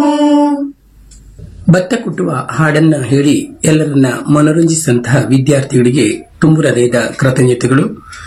ಭತ್ತ ಕುಟ್ಟುವ ಹಾಡನ್ನ ಹೇಳಿ ಎಲ್ಲರನ್ನ ಮನೋರಂಜಿಸಿದಂತಹ ವಿದ್ಯಾರ್ಥಿಗಳಿಗೆ ತುಂಬು ಹೃದಯದ ಕೃತಜ್ಞತೆಗಳು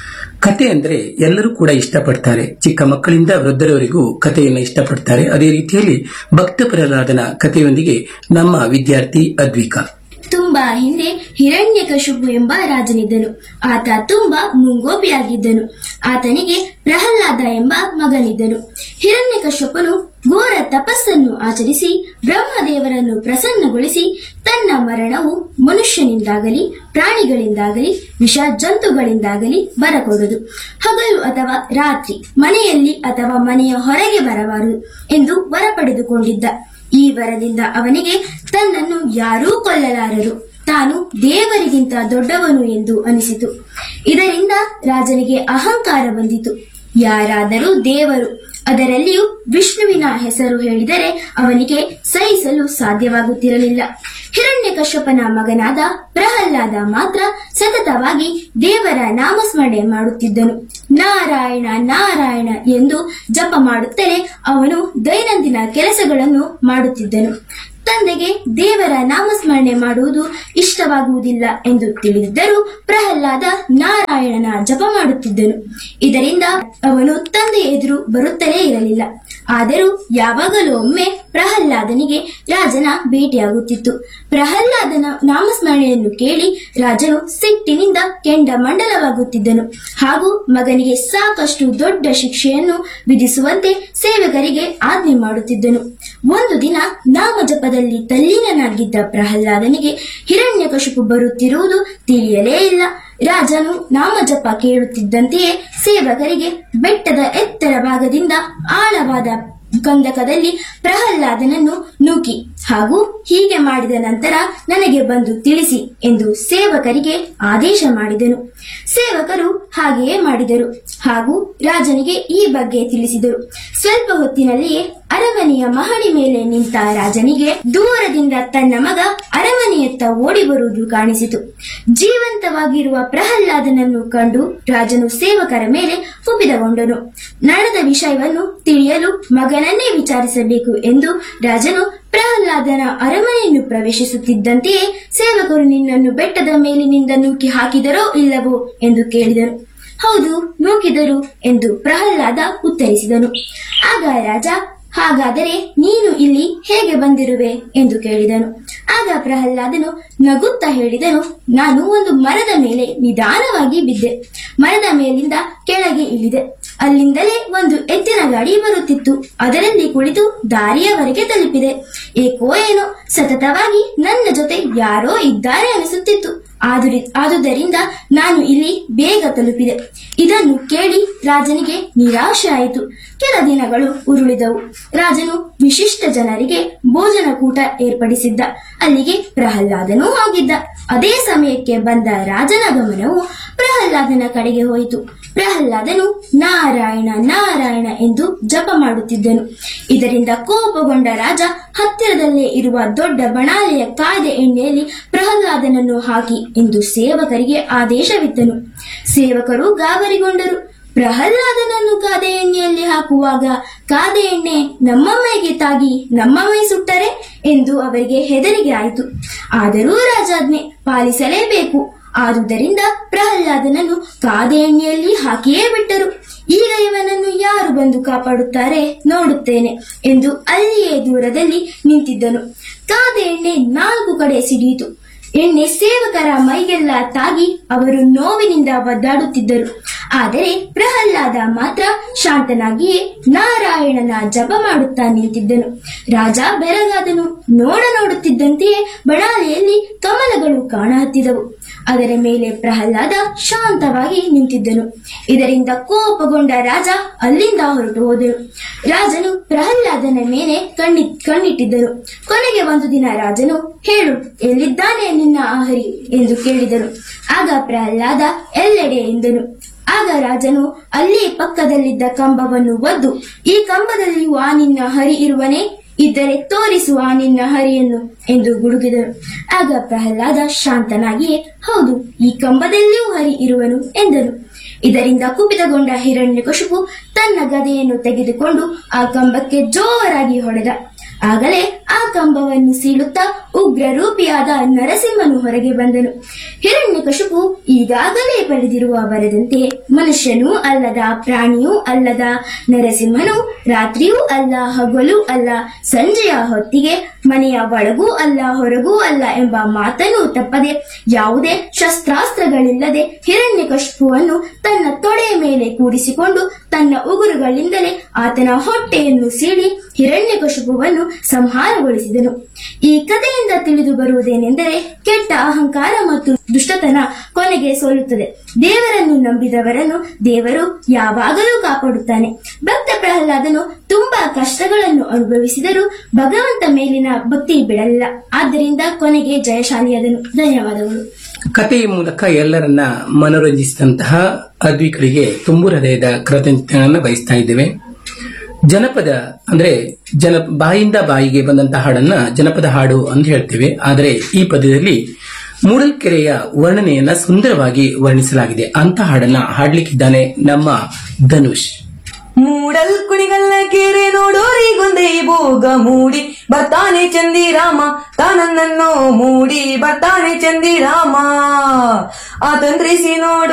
ಕತೆ ಅಂದ್ರೆ ಎಲ್ಲರೂ ಕೂಡ ಇಷ್ಟಪಡ್ತಾರೆ ಚಿಕ್ಕ ಮಕ್ಕಳಿಂದ ವೃದ್ಧರವರೆಗೂ ಕಥೆಯನ್ನು ಇಷ್ಟಪಡ್ತಾರೆ ಅದೇ ರೀತಿಯಲ್ಲಿ ಭಕ್ತ ಪ್ರಹ್ಲಾದನ ಕಥೆಯೊಂದಿಗೆ ನಮ್ಮ ವಿದ್ಯಾರ್ಥಿ ಅದ್ವಿಕಾ ತುಂಬಾ ಹಿಂದೆ ಹಿರಣ್ಯಕಶಿಪು ಎಂಬ ರಾಜನಿದ್ದನು ಆತ ತುಂಬಾ ಮುಂಗೋಪಿಯಾಗಿದ್ದನು ಆತನಿಗೆ ಪ್ರಹ್ಲಾದ ಎಂಬ ಮಗನಿದ್ದನು ಹಿರಣ್ಯಕಶ್ಯಪನು ಘೋರ ತಪಸ್ಸನ್ನು ಆಚರಿಸಿ ಬ್ರಹ್ಮದೇವರನ್ನು ಪ್ರಸನ್ನಗೊಳಿಸಿ ತನ್ನ ಮರಣವು ಮನುಷ್ಯನಿಂದಾಗಲಿ ಪ್ರಾಣಿಗಳಿಂದಾಗಲಿ ವಿಷ ಜಂತುಗಳಿಂದಾಗಲಿ ಬರಕೂಡದು ಹಗಲು ಅಥವಾ ರಾತ್ರಿ ಮನೆಯಲ್ಲಿ ಅಥವಾ ಮನೆಯ ಹೊರಗೆ ಬರಬಾರದು ಎಂದು ವರ ಪಡೆದುಕೊಂಡಿದ್ದ ಈ ವರದಿಂದ ಅವನಿಗೆ ತನ್ನನ್ನು ಯಾರೂ ಕೊಲ್ಲಲಾರರು ತಾನು ದೇವರಿಗಿಂತ ದೊಡ್ಡವನು ಎಂದು ಅನಿಸಿತು ಇದರಿಂದ ರಾಜನಿಗೆ ಅಹಂಕಾರ ಬಂದಿತು ಯಾರಾದರೂ ದೇವರು ಅದರಲ್ಲಿಯೂ ವಿಷ್ಣುವಿನ ಹೆಸರು ಹೇಳಿದರೆ ಅವನಿಗೆ ಸಹಿಸಲು ಸಾಧ್ಯವಾಗುತ್ತಿರಲಿಲ್ಲ ಹಿರಣ್ಯಕಶ್ಯಪನ ಮಗನಾದ ಪ್ರಹ್ಲಾದ ಮಾತ್ರ ಸತತವಾಗಿ ದೇವರ ನಾಮಸ್ಮರಣೆ ಮಾಡುತ್ತಿದ್ದನು ನಾರಾಯಣ ನಾರಾಯಣ ಎಂದು ಜಪ ಮಾಡುತ್ತಲೇ ಅವನು ದೈನಂದಿನ ಕೆಲಸಗಳನ್ನು ಮಾಡುತ್ತಿದ್ದನು ತಂದೆಗೆ ದೇವರ ನಾಮಸ್ಮರಣೆ ಮಾಡುವುದು ಇಷ್ಟವಾಗುವುದಿಲ್ಲ ಎಂದು ತಿಳಿದಿದ್ದರೂ ಪ್ರಹ್ಲಾದ ನಾರಾಯಣನ ಜಪ ಮಾಡುತ್ತಿದ್ದನು ಇದರಿಂದ ಅವನು ತಂದೆ ಎದುರು ಬರುತ್ತಲೇ ಇರಲಿಲ್ಲ ಆದರೂ ಯಾವಾಗಲೂ ಒಮ್ಮೆ ಪ್ರಹ್ಲಾದನಿಗೆ ರಾಜನ ಭೇಟಿಯಾಗುತ್ತಿತ್ತು ಪ್ರಹ್ಲಾದನ ನಾಮಸ್ಮರಣೆಯನ್ನು ಕೇಳಿ ರಾಜನು ಸಿಟ್ಟಿನಿಂದ ಕೆಂಡ ಮಂಡಲವಾಗುತ್ತಿದ್ದನು ಹಾಗೂ ಮಗನಿಗೆ ಸಾಕಷ್ಟು ದೊಡ್ಡ ಶಿಕ್ಷೆಯನ್ನು ವಿಧಿಸುವಂತೆ ಸೇವಕರಿಗೆ ಆಜ್ಞೆ ಮಾಡುತ್ತಿದ್ದನು ಒಂದು ದಿನ ನಾಮಜಪದಲ್ಲಿ ತಲ್ಲೀನನಾಗಿದ್ದ ಪ್ರಹ್ಲಾದನಿಗೆ ಹಿರಣ್ಯಕಶಿಪು ಬರುತ್ತಿರುವುದು ತಿಳಿಯಲೇ ಇಲ್ಲ ರಾಜನು ನಾಮಜಪ ಕೇಳುತ್ತಿದ್ದಂತೆಯೇ ಸೇವಕರಿಗೆ ಬೆಟ್ಟದ ಎತ್ತರ ಭಾಗದಿಂದ ಆಳವಾದ ಗಂಧಕದಲ್ಲಿ ಪ್ರಹ್ಲಾದನನ್ನು ನೂಕಿ ಹಾಗೂ ಹೀಗೆ ಮಾಡಿದ ನಂತರ ನನಗೆ ಬಂದು ತಿಳಿಸಿ ಎಂದು ಸೇವಕರಿಗೆ ಆದೇಶ ಮಾಡಿದನು ಸೇವಕರು ಹಾಗೆಯೇ ಮಾಡಿದರು ಹಾಗೂ ರಾಜನಿಗೆ ಈ ಬಗ್ಗೆ ತಿಳಿಸಿದರು ಸ್ವಲ್ಪ ಹೊತ್ತಿನಲ್ಲಿಯೇ ಅರಮನೆಯ ಮಹಡಿ ಮೇಲೆ ನಿಂತ ರಾಜನಿಗೆ ದೂರದಿಂದ ತನ್ನ ಮಗ ಅರಮನೆಯತ್ತ ಓಡಿ ಬರುವುದು ಕಾಣಿಸಿತು ಜೀವಂತವಾಗಿರುವ ಪ್ರಹ್ಲಾದನನ್ನು ಕಂಡು ರಾಜನು ಸೇವಕರ ಮೇಲೆ ಕುಪಿತಗೊಂಡನು ನಡೆದ ವಿಷಯವನ್ನು ತಿಳಿಯಲು ಮಗನನ್ನೇ ವಿಚಾರಿಸಬೇಕು ಎಂದು ರಾಜನು ಪ್ರಹ್ಲಾದನ ಅರಮನೆಯನ್ನು ಪ್ರವೇಶಿಸುತ್ತಿದ್ದಂತೆಯೇ ಸೇವಕರು ನಿನ್ನನ್ನು ಬೆಟ್ಟದ ಮೇಲಿನಿಂದ ನೂಕಿ ಹಾಕಿದರೋ ಇಲ್ಲವೋ ಎಂದು ಕೇಳಿದನು ಹೌದು ನೂಕಿದರು ಎಂದು ಪ್ರಹ್ಲಾದ ಉತ್ತರಿಸಿದನು ಆಗ ರಾಜ ಹಾಗಾದರೆ ನೀನು ಇಲ್ಲಿ ಹೇಗೆ ಬಂದಿರುವೆ ಎಂದು ಕೇಳಿದನು ಆಗ ಪ್ರಹ್ಲಾದನು ನಗುತ್ತಾ ಹೇಳಿದನು ನಾನು ಒಂದು ಮರದ ಮೇಲೆ ನಿಧಾನವಾಗಿ ಬಿದ್ದೆ ಮರದ ಮೇಲಿಂದ ಕೆಳಗೆ ಇಳಿದೆ ಅಲ್ಲಿಂದಲೇ ಒಂದು ಎತ್ತಿನ ಗಾಡಿ ಬರುತ್ತಿತ್ತು ಅದರಲ್ಲಿ ಕುಳಿತು ದಾರಿಯವರೆಗೆ ತಲುಪಿದೆ ಏಕೋ ಏನೋ ಸತತವಾಗಿ ನನ್ನ ಜೊತೆ ಯಾರೋ ಇದ್ದಾರೆ ಅನಿಸುತ್ತಿತ್ತು ಆದುರಿ- ಆದುದರಿಂದ ನಾನು ಇಲ್ಲಿ ಬೇಗ ತಲುಪಿದೆ ಇದನ್ನು ಕೇಳಿ ರಾಜನಿಗೆ ನಿರಾಶೆ ಆಯಿತು ಕೆಲ ದಿನಗಳು ಉರುಳಿದವು ರಾಜನು ವಿಶಿಷ್ಟ ಜನರಿಗೆ ಭೋಜನ ಕೂಟ ಏರ್ಪಡಿಸಿದ್ದ ಅಲ್ಲಿಗೆ ಪ್ರಹ್ಲಾದನೂ ಹೋಗಿದ್ದ ಅದೇ ಸಮಯಕ್ಕೆ ಬಂದ ರಾಜನ ಗಮನವು ಪ್ರಹ್ಲಾದನ ಕಡೆಗೆ ಹೋಯಿತು ಪ್ರಹ್ಲಾದನು ನಾರಾಯಣ ನಾರಾಯಣ ಎಂದು ಜಪ ಮಾಡುತ್ತಿದ್ದನು ಇದರಿಂದ ಕೋಪಗೊಂಡ ರಾಜ ಹತ್ತಿರದಲ್ಲೇ ಇರುವ ದೊಡ್ಡ ಬಣಾಲೆಯ ಕಾಯ್ದೆ ಎಣ್ಣೆಯಲ್ಲಿ ಪ್ರಹ್ಲಾದನನ್ನು ಹಾಕಿ ಎಂದು ಸೇವಕರಿಗೆ ಆದೇಶವಿತ್ತನು ಸೇವಕರು ಗಾಬರಿಗೊಂಡರು ಪ್ರಹ್ಲಾದನನ್ನು ಕಾದೆ ಎಣ್ಣೆಯಲ್ಲಿ ಹಾಕುವಾಗ ಕಾದೆ ಎಣ್ಣೆ ನಮ್ಮ ಮೈಗೆ ತಾಗಿ ನಮ್ಮ ಮೈ ಸುಟ್ಟರೆ ಎಂದು ಅವರಿಗೆ ಹೆದರಿಕೆ ಆಯಿತು ಆದರೂ ರಾಜಾಜ್ಞೆ ಪಾಲಿಸಲೇಬೇಕು ಆದುದರಿಂದ ಪ್ರಹ್ಲಾದನನ್ನು ಕಾದೆ ಎಣ್ಣೆಯಲ್ಲಿ ಹಾಕಿಯೇ ಬಿಟ್ಟರು ಈಗ ಇವನನ್ನು ಯಾರು ಬಂದು ಕಾಪಾಡುತ್ತಾರೆ ನೋಡುತ್ತೇನೆ ಎಂದು ಅಲ್ಲಿಯೇ ದೂರದಲ್ಲಿ ನಿಂತಿದ್ದನು ಕಾದೆ ಎಣ್ಣೆ ನಾಲ್ಕು ಕಡೆ ಸಿಡಿಯಿತು ಎಣ್ಣೆ ಸೇವಕರ ಮೈಗೆಲ್ಲ ತಾಗಿ ಅವರು ನೋವಿನಿಂದ ಒದ್ದಾಡುತ್ತಿದ್ದರು ಆದರೆ ಪ್ರಹ್ಲಾದ ಮಾತ್ರ ಶಾಂತನಾಗಿಯೇ ನಾರಾಯಣನ ಜಪ ಮಾಡುತ್ತಾ ನಿಂತಿದ್ದನು ರಾಜ ಬೆರಗಾದನು ನೋಡ ನೋಡುತ್ತಿದ್ದಂತೆಯೇ ಬಣಾಲೆಯಲ್ಲಿ ಕಮಲಗಳು ಕಾಣಹತ್ತಿದವು ಅದರ ಮೇಲೆ ಪ್ರಹ್ಲಾದ ಶಾಂತವಾಗಿ ನಿಂತಿದ್ದನು ಇದರಿಂದ ಕೋಪಗೊಂಡ ರಾಜ ಅಲ್ಲಿಂದ ಹೊರಟು ಹೋದನು ರಾಜನು ಪ್ರಹ್ಲಾದನ ಮೇಲೆ ಕಣ್ಣಿ ಕಣ್ಣಿಟ್ಟಿದ್ದನು ಕೊನೆಗೆ ಒಂದು ದಿನ ರಾಜನು ಹೇಳು ಎಲ್ಲಿದ್ದಾನೆ ನಿನ್ನ ಆಹರಿ ಎಂದು ಕೇಳಿದನು ಆಗ ಪ್ರಹ್ಲಾದ ಎಲ್ಲೆಡೆ ಎಂದನು ಆಗ ರಾಜನು ಅಲ್ಲಿ ಪಕ್ಕದಲ್ಲಿದ್ದ ಕಂಬವನ್ನು ಒದ್ದು ಈ ಕಂಬದಲ್ಲಿಯೂ ಆ ನಿನ್ನ ಹರಿ ಇರುವನೇ ಇದ್ದರೆ ತೋರಿಸು ಆ ನಿನ್ನ ಹರಿಯನ್ನು ಎಂದು ಗುಡುಗಿದನು ಆಗ ಪ್ರಹ್ಲಾದ ಶಾಂತನಾಗಿಯೇ ಹೌದು ಈ ಕಂಬದಲ್ಲಿಯೂ ಹರಿ ಇರುವನು ಎಂದನು ಇದರಿಂದ ಕುಪಿತಗೊಂಡ ಹಿರಣ್ಯಕಶಿಪು ತನ್ನ ಗದೆಯನ್ನು ತೆಗೆದುಕೊಂಡು ಆ ಕಂಬಕ್ಕೆ ಜೋರಾಗಿ ಹೊಡೆದ ಆಗಲೇ ಆ ಕಂಬವನ್ನು ಸೀಳುತ್ತಾ ಉಗ್ರ ರೂಪಿಯಾದ ನರಸಿಂಹನು ಹೊರಗೆ ಬಂದನು ಹಿರಣ್ಯಕಶಿಪು ಈಗಾಗಲೇ ಪಡೆದಿರುವ ವರದಂತೆ ಮನುಷ್ಯನೂ ಅಲ್ಲದ ಪ್ರಾಣಿಯೂ ಅಲ್ಲದ ನರಸಿಂಹನು ರಾತ್ರಿಯೂ ಅಲ್ಲ ಹಗಲೂ ಅಲ್ಲ ಸಂಜೆಯ ಹೊತ್ತಿಗೆ ಮನೆಯ ಒಳಗೂ ಅಲ್ಲ ಹೊರಗೂ ಅಲ್ಲ ಎಂಬ ಮಾತನ್ನು ತಪ್ಪದೆ ಯಾವುದೇ ಶಸ್ತ್ರಾಸ್ತ್ರಗಳಿಲ್ಲದೆ ಹಿರಣ್ಯಕಶಿಪುವನ್ನು ತನ್ನ ತೊಡೆಯ ಮೇಲೆ ಕೂಡಿಸಿಕೊಂಡು ತನ್ನ ಉಗುರುಗಳಿಂದಲೇ ಆತನ ಹೊಟ್ಟೆಯನ್ನು ಸೀಳಿ ಹಿರಣ್ಯಕಶಿಪುವನ್ನು ಸಂಹಾರಗೊಳಿಸಿದನು ಈ ಕಥೆಯಿಂದ ತಿಳಿದು ಬರುವುದೇನೆಂದರೆ ಕೆಟ್ಟ ಅಹಂಕಾರ ಮತ್ತು ದುಷ್ಟತನ ಕೊನೆಗೆ ಸೋಲುತ್ತದೆ ದೇವರನ್ನು ನಂಬಿದವರನ್ನು ದೇವರು ಯಾವಾಗಲೂ ಕಾಪಾಡುತ್ತಾನೆ ಭಕ್ತ ಪ್ರಹ್ಲಾದನು ತುಂಬಾ ಕಷ್ಟಗಳನ್ನು ಅನುಭವಿಸಿದರೂ ಭಗವಂತ ಮೇಲಿನ ಭಕ್ತಿ ಬಿಡಲಿಲ್ಲ ಆದ್ದರಿಂದ ಕೊನೆಗೆ ಜಯಶಾಲಿಯಾದನು ಧನ್ಯವಾದಗಳು ಕಥೆಯ ಮೂಲಕ ಎಲ್ಲರನ್ನ ಮನೋರಂಜಿಸಿದಂತಹ ಅದ್ವಿಕರಿಗೆ ತುಂಬು ಹೃದಯದ ಕೃತಜ್ಞತೆಗಳನ್ನು ಬಯಸ್ತಾ ಇದ್ದೇವೆ ಜನಪದ ಅಂದ್ರೆ ಜನ ಬಾಯಿಂದ ಬಾಯಿಗೆ ಬಂದಂತಹ ಹಾಡನ್ನ ಜನಪದ ಹಾಡು ಅಂತ ಹೇಳ್ತೇವೆ ಆದರೆ ಈ ಪದ್ಯದಲ್ಲಿ ಮೂಡಲ್ಕೆರೆಯ ವರ್ಣನೆಯನ್ನ ಸುಂದರವಾಗಿ ವರ್ಣಿಸಲಾಗಿದೆ ಅಂತ ಹಾಡನ್ನ ಹಾಡ್ಲಿಕ್ಕಿದ್ದಾನೆ ನಮ್ಮ ಧನುಷ್ ಮೂಡಲ್ ಕುಣಿಗಲ್ಲ ಕೆರೆ ನೋಡೋರಿಗೊಂದೇ ಭೋಗ ಮೂಡಿ ಬರ್ತಾನೆ ಚಂದಿರಾಮ ತಾನನ್ನನ್ನು ಮೂಡಿ ಬರ್ತಾನೆ ಚಂದಿರಾಮ ಆತಂತ್ರಿಸಿ ನೋಡು